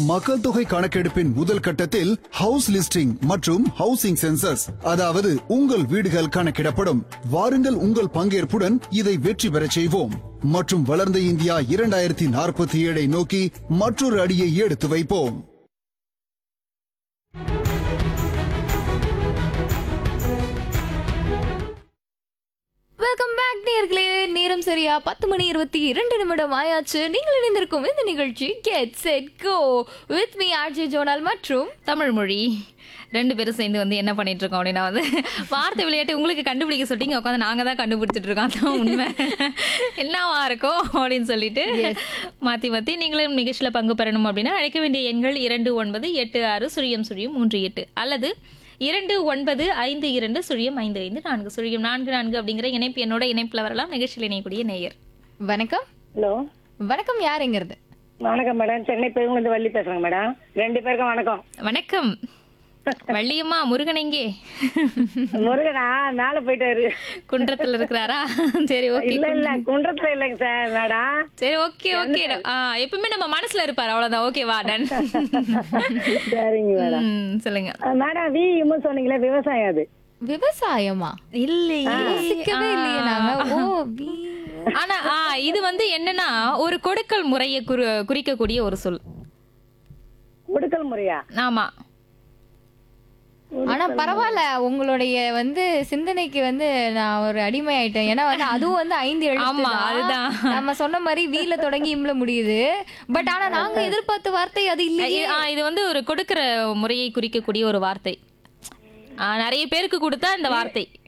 மக்கள் தொகை கணக்கெடுப்பின் முதல் கட்டத்தில் ஹவுஸ் லிஸ்டிங் மற்றும் ஹவுசிங் சென்சஸ் அதாவது உங்கள் வீடுகள் கணக்கிடப்படும் வாருங்கள் உங்கள் பங்கேற்புடன் இதை வெற்றி பெறச் செய்வோம் மற்றும் வளர்ந்த இந்தியா இரண்டாயிரத்தி நாற்பத்தி ஏழை நோக்கி மற்றொரு அடியை எடுத்து வைப்போம் வெல்கம் பேக் நேர்களே நேரம் சரியா பத்து மணி இருபத்தி இரண்டு நிமிடம் ஆயாச்சு நீங்கள் இணைந்திருக்கும் இந்த நிகழ்ச்சி get set go with me RJ Jonal மற்றும் தமிழ் மொழி ரெண்டு பேரும் சேர்ந்து வந்து என்ன பண்ணிட்டு இருக்கோம் அப்படின்னா வந்து வார்த்தை விளையாட்டு உங்களுக்கு கண்டுபிடிக்க சொல்லிட்டீங்க உட்காந்து நாங்க தான் கண்டுபிடிச்சிட்டு இருக்கோம் அதான் உண்மை என்னவா இருக்கும் அப்படின்னு சொல்லிட்டு மாத்தி மாத்தி நீங்களும் நிகழ்ச்சியில பங்கு பெறணும் அப்படின்னா அழைக்க வேண்டிய எண்கள் இரண்டு ஒன்பது எட்டு ஆறு சுழியம் சுழியம் மூன்று எட்டு அல்லது இரண்டு ஒன்பது ஐந்து இரண்டு சுழியம் ஐந்து ஐந்து நான்கு சுழியம் நான்கு நான்கு அப்படிங்கிற இணைப்பு என்னோட இணைப்புல வரலாம் நிகழ்ச்சியில் இணையக்கூடிய நேயர் வணக்கம் ஹலோ வணக்கம் யாருங்கிறது வணக்கம் மேடம் சென்னை பெருங்குளந்து வள்ளி பேசுறேங்க மேடம் ரெண்டு பேருக்கும் வணக்கம் வணக்கம் வள்ளியம்மா முருகன் எங்கே முருகனா மேல போயிட்டாரு குன்றத்துல இருக்கிறாரா சரி ஓகே இல்ல இல்ல குன்றத்துல இல்லைங்க சார் மேடம் சரி ஓகே ஓகே ஆ எப்பவுமே நம்ம மனசுல இருப்பாரு அவ்வளவுதான் ஓகேவா டன் சரிங்க மேடம் ம், சொல்லுங்க அஹ் மேடம் வி இம்மு சொன்னீங்களே விவசாயம் அது விவசாயமா இல்லையே யோசிக்கவே இல்லையே நாங்க ஓ வி- ஆனா ஆ, இது வந்து என்னன்னா ஒரு கொடுக்கல் முறையை குறி குறிக்கக்கூடிய ஒரு சொல் கொடுக்கல் முறையா ஆமா ஆனா பரவாயில்ல உங்களுடைய வந்து சிந்தனைக்கு வந்து நான் ஒரு அடிமை ஆயிட்டேன் ஏன்னா வந்து அதுவும் வந்து ஐந்து எழுத்து ஆமா, தான். அதுதான். நம்ம சொன்ன மாதிரி வீல தொடங்கி இம்ல முடியுது பட் ஆனா நாங்க எதிர்பார்த்த வார்த்தை அது இல்லையே இ- ஆ, இது வந்து ஒரு கொடுக்கிற முறையை குறிக்கக்கூடிய ஒரு வார்த்தை ஆ, நிறைய பேருக்கு கொடுத்தா இந்த வார்த்தை